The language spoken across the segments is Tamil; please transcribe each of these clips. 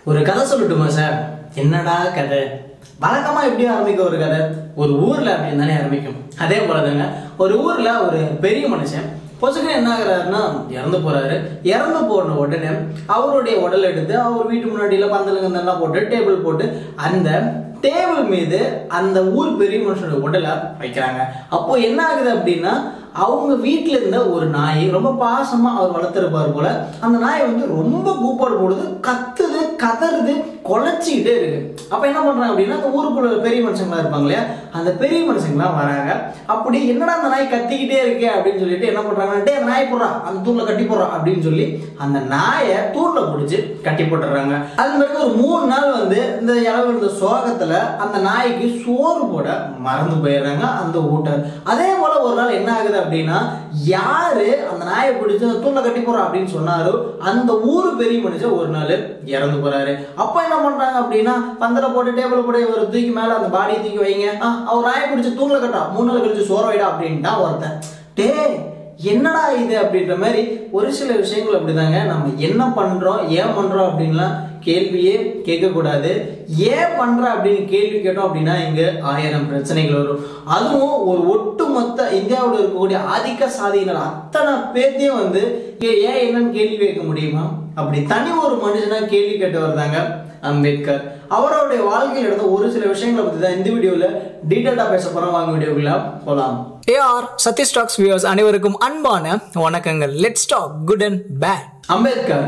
ஒரு கதை சொல்லட்டுமா சார் என்னடா கதை வழக்கமா எப்படி ஆரம்பிக்கும் ஒரு கதை ஒரு ஊர்ல அப்படின்னு தானே ஆரம்பிக்கும் அதே போலதாங்க ஒரு ஊர்ல ஒரு பெரிய மனுஷன் பொசுக்கு என்ன ஆகுறாருன்னா இறந்து போறாரு இறந்து போன உடனே அவருடைய உடல் எடுத்து அவர் வீட்டு முன்னாடியில பந்தலுங்க எல்லாம் போட்டு டேபிள் போட்டு அந்த டேபிள் மீது அந்த ஊர் பெரிய மனுஷனோட உடலை வைக்கிறாங்க அப்போ என்ன ஆகுது அப்படின்னா அவங்க வீட்டில் இருந்த ஒரு நாய் ரொம்ப பாசமா அவர் வளர்த்துருப்பார் போல அந்த நாய் வந்து ரொம்ப கூப்பாடு போடுது கத்துது கதறுது குலைச்சிக்கிட்டே இருக்கு அப்ப என்ன பண்றாங்க அப்படின்னா அந்த ஊருக்குள்ள பெரிய மனுஷங்களா இருப்பாங்க இல்லையா அந்த பெரிய மனுஷங்களாம் வராங்க அப்படி என்னடா அந்த நாய் கத்திக்கிட்டே இருக்கே அப்படின்னு சொல்லிட்டு என்ன பண்றாங்கன்னா டே அந்த நாய் போடுறா அந்த தூண்ல கட்டி போடுறா அப்படின்னு சொல்லி அந்த நாயை தூண்ல பிடிச்சி கட்டி போட்டுறாங்க அது பிறகு ஒரு மூணு நாள் வந்து இந்த இளவு இருந்த சோகத்துல அந்த நாய்க்கு சோறு போட மறந்து போயிடுறாங்க அந்த ஊட்டர் அதே போல ஒரு நாள் என்ன ஆகுது அப்படின்னா யாரு அந்த நாயை பிடிச்சு அந்த தூண்ல கட்டி போறா அப்படின்னு சொன்னாரோ அந்த ஊரு பெரிய மனுஷன் ஒரு நாள் இறந்து போறாரு அப்ப என்ன பண்றாங்க அப்படின்னா பந்தல போட்டு டேபிள் போட்டு ஒரு தூக்கி மேல அந்த பாடியை தூக்கி வைங்க ஆ, அவர் நாயை பிடிச்சு தூண்ல கட்டா மூணு நாள் கழிச்சு சோற வைடா அப்படின்ட்டா ஒருத்தன் டே என்னடா இது அப்படின்ற மாதிரி ஒரு சில விஷயங்கள் அப்படிதாங்க நம்ம என்ன பண்றோம் ஏன் பண்றோம் அப்படின்லாம் கேள்வியே கேட்கக்கூடாது ஏன் பண்ற அப்படின்னு கேள்வி கேட்டோம் அப்படின்னா இங்க ஆயிரம் பிரச்சனைகள் வரும் அதுவும் ஒரு ஒட்டுமொத்த இந்தியாவில் இருக்கக்கூடிய ஆதிக்க சாதியினர் அத்தனை பேர்த்தையும் வந்து ஏ- ஏன் என்னன்னு கேள்வி கேட்க முடியுமா அப்படி தனி ஒரு மனுஷனா கேள்வி கேட்டவர் தாங்க அம்பேத்கர் அவருடைய வாழ்க்கையில் நடந்த ஒரு சில விஷயங்களை பத்தி தான் இந்த வீடியோல டீட்டெயிலா பேச போறோம் வாங்க வீடியோக்குள்ள போலாம் ஏஆர் சத்ய ஸ்டாக்ஸ் வியூவர்ஸ் அனைவருக்கும் அன்பான வணக்கங்கள் let's talk good and bad Ambedkar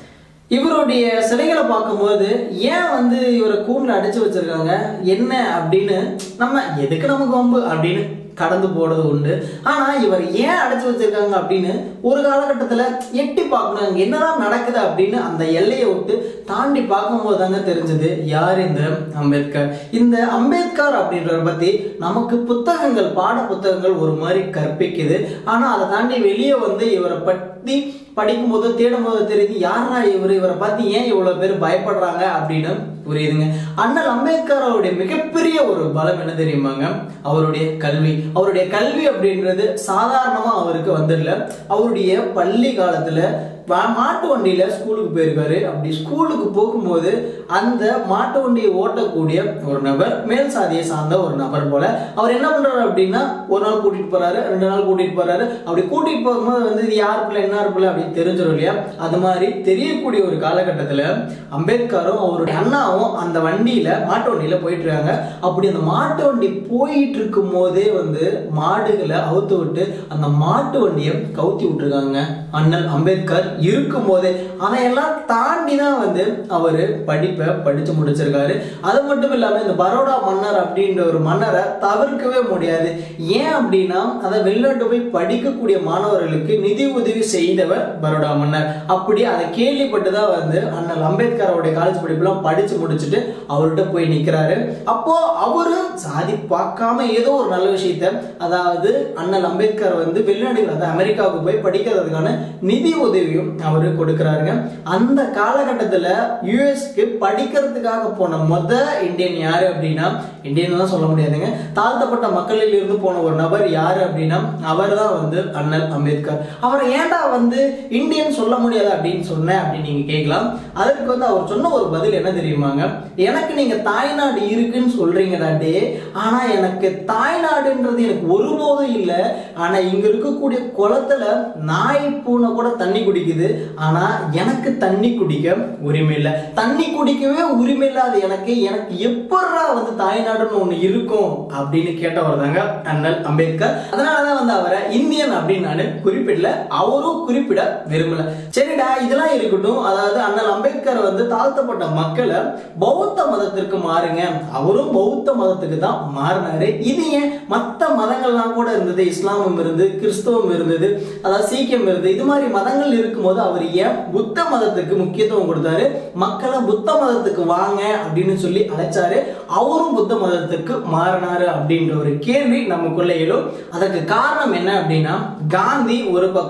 இவருடைய சிலைகளை பார்க்கும்போது ஏன் வந்து இவரை கூண்டில் அடைச்சு வச்சிருக்காங்க என்ன அப்படின்னு நம்ம எதுக்கு நமக்கு வம்பு அப்படின்னு கடந்து போறது உண்டு ஆனா இவர் ஏன் அடைச்சு வச்சிருக்காங்க அப்படின்னு ஒரு காலகட்டத்துல எட்டி பார்க்கணும் அங்க என்னதான் நடக்குது அப்படின்னு அந்த எல்லையை விட்டு தாண்டி பார்க்கும்போது தாங்க தெரிஞ்சது யார் இந்த அம்பேத்கர் இந்த அம்பேத்கர் அப்படின்றவரை பத்தி நமக்கு புத்தகங்கள் பாட புத்தகங்கள் ஒரு மாதிரி கற்பிக்குது ஆனா அதை தாண்டி வெளியே வந்து இவரை பத்தி படிக்கும் போது தேடும் போது தெரியுது யாரா இவர் இவரை பார்த்து ஏன் இவ்வளவு பேர் பயப்படுறாங்க அப்படின்னு புரியுதுங்க அண்ணல் அம்பேத்கர் அவருடைய மிகப்பெரிய ஒரு பலம் என்ன தெரியுமாங்க அவருடைய கல்வி அவருடைய கல்வி அப்படின்றது சாதாரணமா அவருக்கு வந்துடல அவருடைய பள்ளி காலத்துல வா- மாட்டு வண்டியில ஸ்கூலுக்கு போயிருக்காரு அப்படி ஸ்கூலுக்கு போகும்போது அந்த மாட்டு வண்டியை ஓட்டக்கூடிய ஒரு நபர் மேல் சாதியை சார்ந்த ஒரு நபர் போல அவர் என்ன பண்றாரு அப்படின்னா ஒரு நாள் கூட்டிட்டு போறாரு ரெண்டு நாள் கூட்டிட்டு போறாரு அப்படி கூட்டிட்டு போகும்போது வந்து இது யார் பிள்ளை என்ன பிள்ளை அப்படின்னு தெரிஞ்சிடும் இல்லையா அது மாதிரி தெரியக்கூடிய ஒரு காலகட்டத்துல அம்பேத்கரும் அவருடைய அண்ணாவும் அந்த வண்டியில மாட்டு வண்டியில போயிட்டு இருக்காங்க அப்படி அந்த மாட்டு வண்டி போயிட்டு இருக்கும் போதே வந்து மாடுகளை அவுத்து விட்டு அந்த மாட்டு வண்டியை கவுத்தி விட்டுருக்காங்க அண்ணல் அம்பேத்கர் இருக்கும் போதே அதையெல்லாம் தாண்டி தான் வந்து அவர் படிப்பை படிச்சு முடிச்சிருக்காரு அது மட்டும் இல்லாம இந்த பரோடா மன்னர் அப்படின்ற ஒரு மன்னரை தவிர்க்கவே முடியாது ஏன் அப்படின்னா அதை வெளிநாட்டு போய் படிக்கக்கூடிய மாணவர்களுக்கு நிதி உதவி செய்தவர் பரோடா மன்னர் அப்படி அதை கேள்விப்பட்டு தான் வந்து அண்ணல் அம்பேத்கர் அவருடைய காலேஜ் படிப்புலாம் படிச்சு முடிச்சுட்டு அவர்கிட்ட போய் நிக்கிறாரு அப்போ அவரு சாதி பார்க்காம ஏதோ ஒரு நல்ல விஷயத்த அதாவது அண்ணல் அம்பேத்கர் வந்து வெளிநாடுகள் அதாவது அமெரிக்காவுக்கு போய் படிக்கிறதுக்கான நிதி உதவியும் அவரு கொடுக்கிறாருங்க அந்த காலகட்டத்துல யுஎஸ்க்கு படிக்கிறதுக்காக போன முத இந்தியன் யாரு அப்படின்னா இந்தியன்லாம் சொல்ல முடியாதுங்க தாழ்த்தப்பட்ட மக்களில் இருந்து போன ஒரு நபர் யாரு அப்படின்னா அவர் தான் வந்து அண்ணல் அம்பேத்கர் அவரை ஏன்டா வந்து இந்தியன் சொல்ல முடியாது அப்படின்னு சொன்னேன் அப்படின்னு நீங்க கேட்கலாம் அதற்கு வந்து அவர் சொன்ன ஒரு பதில் என்ன தெரியுமாங்க எனக்கு நீங்க தாய்நாடு இருக்குன்னு சொல்றீங்கடா டே ஆனா எனக்கு தாய்நாடுன்றது எனக்கு ஒருபோதும் இல்லை ஆனா இங்க இருக்கக்கூடிய குளத்துல நாய் பூனை கூட தண்ணி குடிக்குது ஆனா எனக்கு தண்ணி குடிக்க உரிமை இல்லை தண்ணி குடிக்கவே உரிமை இல்லாத எனக்கு எனக்கு எப்படா வந்து தாய்நாடுன்னு ஒண்ணு இருக்கும் அப்படின்னு கேட்டவர் தாங்க அண்ணல் அம்பேத்கர் அதனாலதான் வந்து அவரை இந்தியன் அப்படின்னு நான் குறிப்பிடல அவரும் குறிப்பிட விரும்பல சரிடா இதெல்லாம் இருக்கட்டும் அதாவது அண்ணல் அம்பேத்கர் வந்து தாழ்த்தப்பட்ட மக்களை பௌத்த மதத்திற்கு மாறுங்க அவரும் பௌத்த மதத்துக்கு தான் மாறினாரு இது ஏன் மற்ற மதங்கள்லாம் கூட இருந்தது இஸ்லாமும் இருந்தது கிறிஸ்தவம் இருந்தது அதாவது சீக்கியம் இருந்தது இது மாதிரி மதங்கள் இருக்கும்போது அவர் ஏன் புத்த மதத்துக்கு முக்கியத்துவம் கொடுத்தாரு மக்களை புத்த மதத்துக்கு வாங்க அப்படின்னு சொல்லி அழைச்சாரு அவரும் புத்த மதத்துக்கு மாறினாரு அப்படின்ற ஒரு கேள்வி நமக்குள்ள எழும் அதற்கு காரணம் என்ன அப்படின்னா காந்தி ஒரு பக்கம்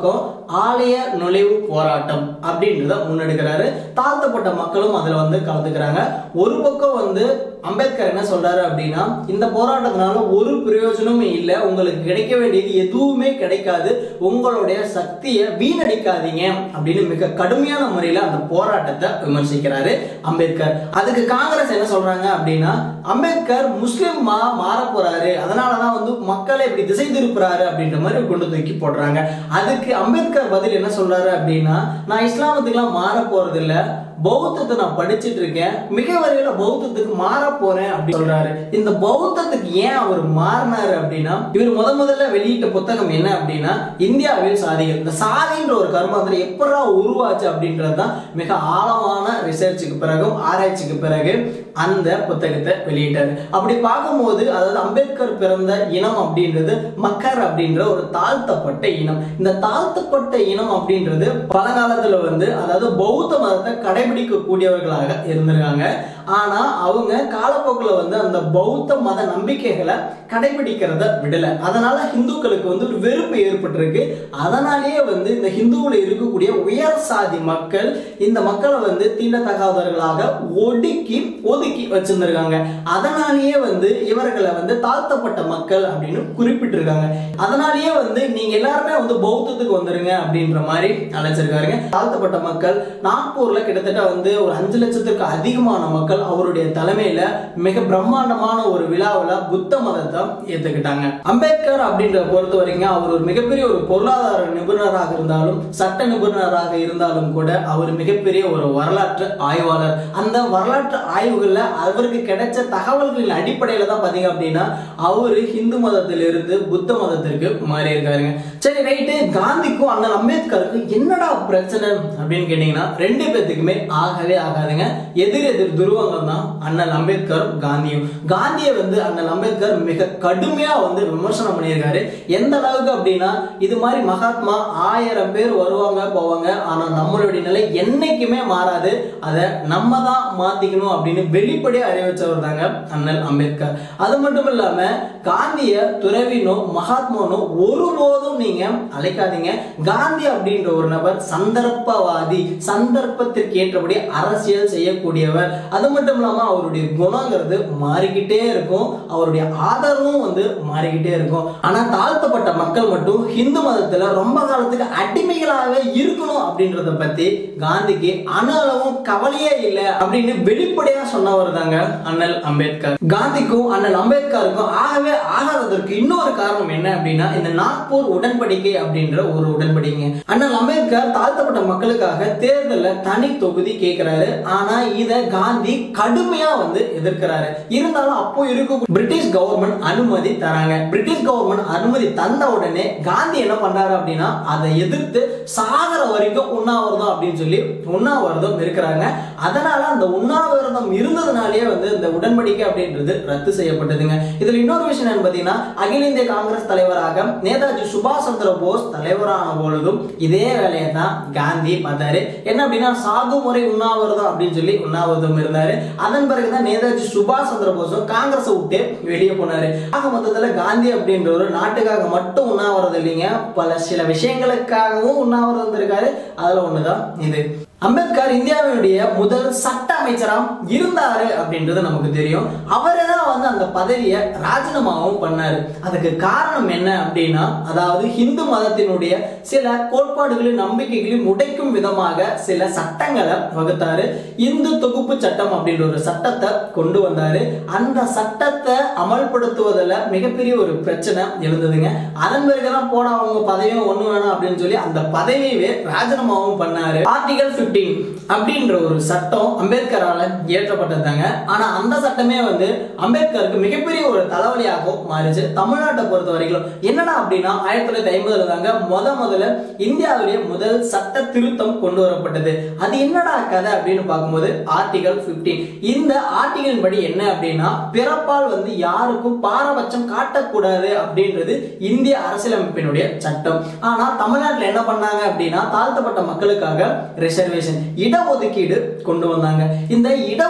ஆலய நுழைவு போராட்டம் அப்படின்றத முன்னெடுக்கிறாரு தாழ்த்தப்பட்ட மக்களும் அதுல வந்து கலந்துக்கிறாங்க ஒரு பக்கம் வந்து அம்பேத்கர் என்ன சொல்றாரு அப்படின்னா இந்த போராட்டத்தினால ஒரு பிரயோஜனமும் இல்லை உங்களுக்கு கிடைக்க வேண்டியது எதுவுமே கிடைக்காது உங்களுடைய சக்தியை வீணடிக்காதீங்க அப்படின்னு மிக கடுமையான முறையில அந்த போராட்டத்தை விமர்சிக்கிறாரு அம்பேத்கர் அதுக்கு காங்கிரஸ் என்ன சொல்றாங்க அப்படின்னா அம்பேத்கர் முஸ்லிமா மாற போறாரு அதனாலதான் வந்து மக்களை இப்படி திசை திருப்புறாரு அப்படின்ற மாதிரி கொண்டு தூக்கி போடுறாங்க அதுக்கு அம்பேத்கர் பதில் என்ன சொல்றாரு அப்படின்னா நான் இஸ்லாமத்துக்குலாம் மாற போறது இல்ல பௌத்தத்தை நான் படிச்சிட்டு இருக்கேன் மிக வரையில பௌத்தத்துக்கு மாற போறேன் அப்படி சொல்றாரு இந்த பௌத்தத்துக்கு ஏன் அவர் மாறினாரு அப்படின்னா இவர் முத முதல்ல வெளியிட்ட புத்தகம் என்ன அப்படின்னா இந்தியாவில் சாதிகள் இந்த சாதின்ற ஒரு கர்மாந்திரம் எப்படா உருவாச்சு அப்படின்றது தான் மிக ஆழமான ரிசர்ச்சுக்கு பிறகும் ஆராய்ச்சிக்கு பிறகு அந்த புத்தகத்தை வெளியிட்டாரு அப்படி பார்க்கும்போது அதாவது அம்பேத்கர் பிறந்த இனம் அப்படின்றது மக்கர் அப்படின்ற ஒரு தாழ்த்தப்பட்ட இனம் இந்த தாழ்த்தப்பட்ட இனம் அப்படின்றது பழங்காலத்துல வந்து அதாவது பௌத்த மதத்தை கடைபிடிக்க கூடியவர்களாக இருந்திருக்காங்க ஆனா அவங்க காலப்போக்கில் வந்து அந்த பௌத்த மத நம்பிக்கைகளை கடைபிடிக்கிறத விடல அதனால ஹிந்துக்களுக்கு வந்து ஒரு வெறுப்பு ஏற்பட்டிருக்கு அதனாலேயே வந்து இந்த ஹிந்துவில் இருக்கக்கூடிய உயர் சாதி மக்கள் இந்த மக்களை வந்து தீண்டத்தகாதவர்களாக ஒடுக்கி ஒதுக்கி வச்சிருந்திருக்காங்க அதனாலேயே வந்து இவர்களை வந்து தாழ்த்தப்பட்ட மக்கள் அப்படின்னு குறிப்பிட்டிருக்காங்க அதனாலேயே வந்து நீங்க எல்லாருமே வந்து பௌத்தத்துக்கு வந்துருங்க அப்படின்ற மாதிரி அழைச்சிருக்காருங்க தாழ்த்தப்பட்ட மக்கள் நாக்பூர்ல கிட்டத்தட்ட வந்து ஒரு அஞ்சு லட்சத்துக்கு அதிகமான மக்கள் அவருடைய தலைமையில மிக பிரம்மாண்டமான ஒரு விழாவில் புத்த மதத்தை ஏத்துக்கிட்டாங்க அம்பேத்கர் அப்படின்ற பொறுத்த வரைக்கும் அவர் ஒரு மிகப்பெரிய ஒரு பொருளாதார நிபுணராக இருந்தாலும் சட்ட நிபுணராக இருந்தாலும் கூட அவர் மிகப்பெரிய ஒரு வரலாற்று ஆய்வாளர் அந்த வரலாற்று ஆய்வுகள்ல அவருக்கு கிடைச்ச தகவல்களின் அடிப்படையில தான் பாத்தீங்க அப்படின்னா அவரு ஹிந்து மதத்திலிருந்து புத்த மதத்திற்கு மாறி இருக்காருங்க சரி ரைட்டு காந்திக்கும் அண்ணன் அம்பேத்கருக்கும் என்னடா பிரச்சனை அப்படின்னு கேட்டீங்கன்னா ரெண்டு பேத்துக்குமே ஆகவே ஆகாதுங்க எதிர் எதிர் துருவங்கள் தான் அண்ணன் அம்பேத்கரும் காந்தியும் காந்தியை வந்து அண்ணன் அம்பேத்கர் மிக கடுமையா வந்து விமர்சனம் பண்ணியிருக்காரு எந்த அளவுக்கு அப்படின்னா இது மாதிரி மகாத்மா ஆயிரம் பேர் வருவாங்க போவாங்க ஆனா நம்மளுடைய நிலை என்னைக்குமே மாறாது அதை நம்ம தான் மாத்திக்கணும் அப்படின்னு வெளிப்படையா அறிவிச்சவர் தாங்க அண்ணல் அம்பேத்கர் அது மட்டும் இல்லாம காந்திய துறவினோ மகாத்மானோ ஒருபோதும் நீங்க அழைக்காதீங்க காந்தி அப்படின்ற ஒரு நபர் சந்தர்ப்பவாதி சந்தர்ப்பத்திற்கு ஏற்றபடி அரசியல் செய்யக்கூடியவர் அது மட்டும் இல்லாம அவருடைய குணங்கிறது மாறிக்கிட்டே இருக்கும் அவருடைய ஆதரவும் வந்து மாறிக்கிட்டே இருக்கும் ஆனா தாழ்த்தப்பட்ட மக்கள் மட்டும் ஹிந்து மதத்துல ரொம்ப காலத்துக்கு அடிமைகளாகவே இருக்கணும் அப்படின்றத பத்தி காந்திக்கு அணு அளவும் கவலையே இல்லை அப்படின்னு வெளிப்படையா சொன்னவர் தாங்க அண்ணல் அம்பேத்கர் காந்திக்கும் அண்ணல் அம்பேத்கருக்கும் ஆகவே ஆகாததற்கு இன்னொரு காரணம் என்ன அப்படின்னா இந்த நாக்பூர் உடன்படிக்கை அப்படின்ற ஒரு உடன்படிக்கை அண்ணல் அம்பேத்கர் தாழ்த்தப்பட்ட மக்களுக்காக தேர்தலில் தனி தொகுதி கேட்கிறாரு ஆனா இத காந்தி கடுமையா வந்து எதிர்க்கிறாரு இருந்தாலும் அப்போ இருக்க பிரிட்டிஷ் கவர்மெண்ட் அனுமதி தராங்க பிரிட்டிஷ் கவர்மெண்ட் அனுமதி தந்த உடனே காந்தி என்ன பண்றாரு அப்படின்னா அதை எதிர்த்து சாகர வரைக்கும் உண்ணாவிரதம் அப்படின்னு சொல்லி உண்ணாவிரதம் இருக்கிறாங்க அதனால அந்த உண்ணாவிரதம் இருந்ததுனாலேயே வந்து இந்த உடன்படிக்கை அப்படின்றது ரத்து செய்யப்பட்டதுங்க இதுல இன்னொரு விஷயம் என்னன்னு பாத்தீங்கன்னா அகில இந்திய காங்கிரஸ் தலைவராக நேதாஜி சுபாஷ் சந்திர போஸ் தலைவரான பொழுதும் இதே வேலையை தான் காந்தி பார்த்தாரு என்ன அப்படின்னா சாகு முறை உண்ணாவிரதம் அப்படின்னு சொல்லி உண்ணாவிரதம் இருந்தாரு அதன் பிறகுதான் நேதாஜி சுபாஷ் சந்திர போஸும் காங்கிரஸை விட்டு வெளியே போனாரு ஆக மொத்தத்துல காந்தி அப்படின்ற ஒரு நாட்டுக்காக மட்டும் உண்ணாவிரதம் இல்லைங்க பல சில விஷயங்களுக்காகவும் உண்ணாவிரதம் இருந்திருக்காரு அதுல ஒண்ணுதான் இது அம்பேத்கர் இந்தியாவினுடைய முதல் சட்ட அமைச்சரா இருந்தாரு அப்படின்றது நமக்கு தெரியும் அவரே தான் வந்து அந்த பதவியை ராஜினாமாவும் பண்ணாரு அதுக்கு காரணம் என்ன அப்படின்னா அதாவது ஹிந்து மதத்தினுடைய சில கோட்பாடுகளையும் நம்பிக்கைகளையும் உடைக்கும் விதமாக சில சட்டங்களை வகுத்தாரு இந்து தொகுப்பு சட்டம் அப்படின்ற ஒரு சட்டத்தை கொண்டு வந்தாரு அந்த சட்டத்தை அமல்படுத்துவதில் மிகப்பெரிய ஒரு பிரச்சனை எழுந்ததுங்க அதன் பிறகுதான் போட அவங்க பதவியும் ஒண்ணு வேணும் அப்படின்னு சொல்லி அந்த பதவியவே ராஜினாமாவும் பண்ணாரு ஆர்டிகல் 15 அப்படின்ற ஒரு சட்டம் அம்பேத்கரால இயற்றப்பட்டதாங்க ஆனா அந்த சட்டமே வந்து அம்பேத்கருக்கு மிகப்பெரிய ஒரு தலைவலியாகவும் மாறிச்சு தமிழ்நாட்டை பொறுத்த வரைக்கும் என்னடா அப்படின்னா ஆயிரத்தி தொள்ளாயிரத்தி ஐம்பதுல தாங்க முத முதல்ல இந்தியாவிலேயே முதல் சட்ட திருத்தம் கொண்டு வரப்பட்டது அது என்னடா கதை அப்படின்னு பார்க்கும்போது ஆர்டிகல் 15 இந்த ஆர்டிகல் படி என்ன அப்படின்னா பிறப்பால் வந்து யாருக்கும் பாரபட்சம் காட்டக்கூடாது அப்படின்றது இந்திய அரசியலமைப்பினுடைய சட்டம் ஆனா தமிழ்நாட்டுல என்ன பண்ணாங்க அப்படின்னா தாழ்த்தப்பட்ட மக்களுக்காக ரிசர்வேஷன் இடஒதுக்கீடு கொண்டு வந்தாங்க இந்த இடஒதுக்கீடு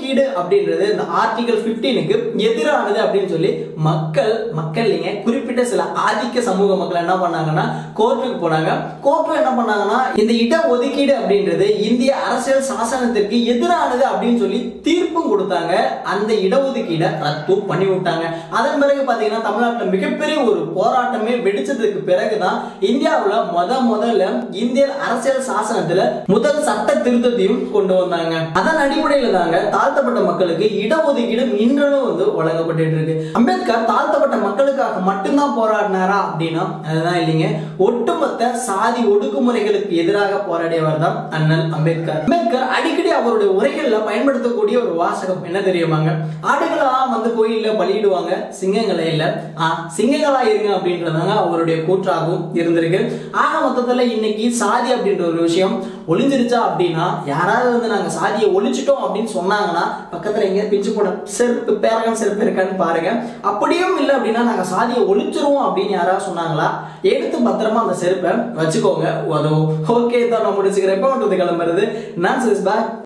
இடஒதுக்கீடு அப்படின்றது இந்த ஆர்டிகல் 15க்கு எதிரானது அப்படின்னு சொல்லி மக்கள் மக்கள் இல்லைங்க குறிப்பிட்ட சில ஆதிக்க சமூக மக்கள் என்ன பண்ணாங்கன்னா கோர்ட்டுக்கு போனாங்க கோர்ட்ல என்ன பண்ணாங்கன்னா இந்த இடஒதுக்கீடு அப்படின்றது இந்திய அரசியல் சாசனத்திற்கு எதிரானது அப்படின்னு சொல்லி தீர்ப்பும் கொடுத்தாங்க அந்த இடஒதுக்கீடை ரத்தும் பண்ணி விட்டாங்க அதன் பிறகு பாத்தீங்கன்னா தமிழ்நாட்டில் மிகப்பெரிய ஒரு போராட்டமே வெடிச்சதுக்கு பிறகுதான் இந்தியாவுல முத முதல்ல இந்திய அரசியல் சாசனத்துல முதல் சட்ட திருத்தத்தையும் கொண்டு வந்தாங்க அதன் அடிப்படையில தாங்க தாழ்த்தப்பட்ட மக்களுக்கு இடஒதுக்கீடு இன்றும் வந்து வழங்கப்பட்டு இருக்கு அம்பேத்கர் தாழ்த்தப்பட்ட மக்களுக்காக மட்டும்தான் போராடினாரா அப்படின்னா அதுதான் இல்லைங்க ஒட்டுமொத்த சாதி ஒடுக்குமுறைகளுக்கு எதிராக போராடியவர் தான் அண்ணல் அம்பேத்கர் அம்பேத்கர் அடிக்கடி அவருடைய உரைகள்ல பயன்படுத்தக்கூடிய ஒரு வாசகம் என்ன தெரியுமாங்க ஆடுகளெல்லாம் வந்து கோயில்ல பலியிடுவாங்க சிங்கங்களே இல்ல ஆ, சிங்கங்களா இருங்க அப்படின்றதாங்க அவருடைய கூற்றாகவும் இருந்திருக்கு ஆக மொத்தத்துல இன்னைக்கு சாதி அப்படின்ற ஒரு விஷயம் ஒளிஞ்சிருச்சா அப்படின்னா யாராவது வந்து நாங்க சாதியை ஒழிச்சிட்டோம் அப்படின்னு சொன்னாங்கன்னா பக்கத்துல எங்க பிஞ்சு போட செருப்பு பேரகம் செருப்பு இருக்கான்னு பாருங்க அப்படியும் இல்லை அப்படின்னா நாங்க சாதியை ஒழிச்சிருவோம் அப்படின்னு யாராவது சொன்னாங்களா எடுத்து பத்திரமா அந்த செருப்பை வச்சுக்கோங்க உதவும் ஓகே தான் நான் முடிச்சுக்கிறேன் இப்போ வந்து கிளம்புறது நான் சிஸ் பேக்